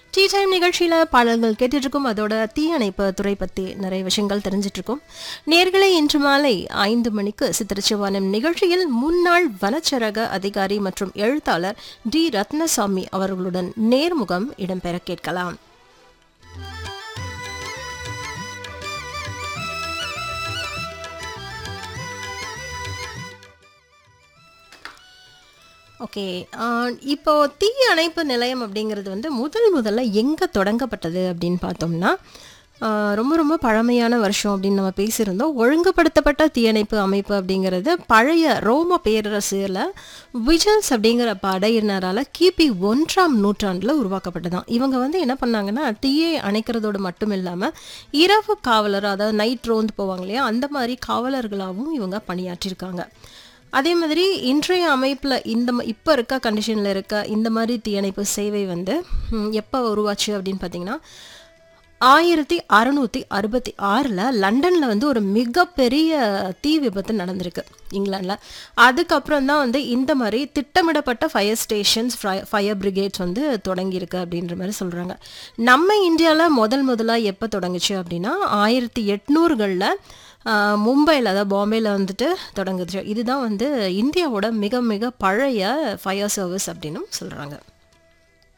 tea time நிகழ்ச்சியில் பாடல்கள் கேட்டுட்டு இருக்கோம் அதோட தீயணைப்பு துறை பற்றி நிறைய விஷயங்கள் தெரிஞ்சிட்டு இருக்கோம் நேர்களை இன்று மாலை ஐந்து மணிக்கு சித்திரச்சிவானம் நிகழ்ச்சியில் முன்னாள் வனச்சரக அதிகாரி மற்றும் எழுத்தாளர் டி ரத்னசாமி அவர்களுடன் நேர்முகம் இடம்பெற கேட்கலாம் ஓகே இப்போ தீ அணைப்பு நிலையம் அப்படிங்கிறது வந்து முதல் முதல்ல எங்கே தொடங்கப்பட்டது அப்படின்னு பார்த்தோம்னா ஆஹ் ரொம்ப ரொம்ப பழமையான வருஷம் அப்படின்னு நம்ம பேசியிருந்தோம் ஒழுங்குபடுத்தப்பட்ட தீயணைப்பு அமைப்பு அப்படிங்கிறது பழைய ரோம பேரரசில் விஜல்ஸ் அப்படிங்கிற படையினரால் கிபி ஒன்றாம் நூற்றாண்டில் உருவாக்கப்பட்டதான் இவங்க வந்து என்ன பண்ணாங்கன்னா தீயை அணைக்கிறதோடு மட்டும் இல்லாமல் இரவு காவலர் அதாவது நைட் ரோந்து போவாங்க இல்லையா அந்த மாதிரி காவலர்களாகவும் இவங்க பணியாற்றியிருக்காங்க அதே மாதிரி இன்றைய அமைப்பில் இந்த ம- இப்போ இருக்க கண்டிஷனில் இருக்க இந்த மாதிரி தீயணைப்பு சேவை வந்து ம், எப்போ உருவாச்சு அப்படின்னு பார்த்தீங்கன்னா ஆயிரத்தி அறுநூற்றி அறுபத்தி ஆறில் லண்டனில் வந்து ஒரு மிகப்பெரிய தீ விபத்து நடந்திருக்கு இங்கிலாண்டில் அதுக்கப்புறம் தான் வந்து இந்த மாதிரி திட்டமிடப்பட்ட ஃபயர் ஸ்டேஷன்ஸ் ஃபயர் பிரிகேட்ஸ் வந்து தொடங்கியிருக்கு அப்படின்ற மாதிரி சொல்கிறாங்க நம்ம இந்தியாவில் முதல் முதலாக எப்போ தொடங்குச்சு அப்படின்னா ஆயிரத்தி எட்நூறுகளில் மும்பையில் அதாவது பாம்பேயில் வந்துட்டு தொடங்குச்சு இதுதான் வந்து இந்தியாவோட மிக மிக பழைய ஃபயர் சர்வீஸ் அப்படின்னும் சொல்கிறாங்க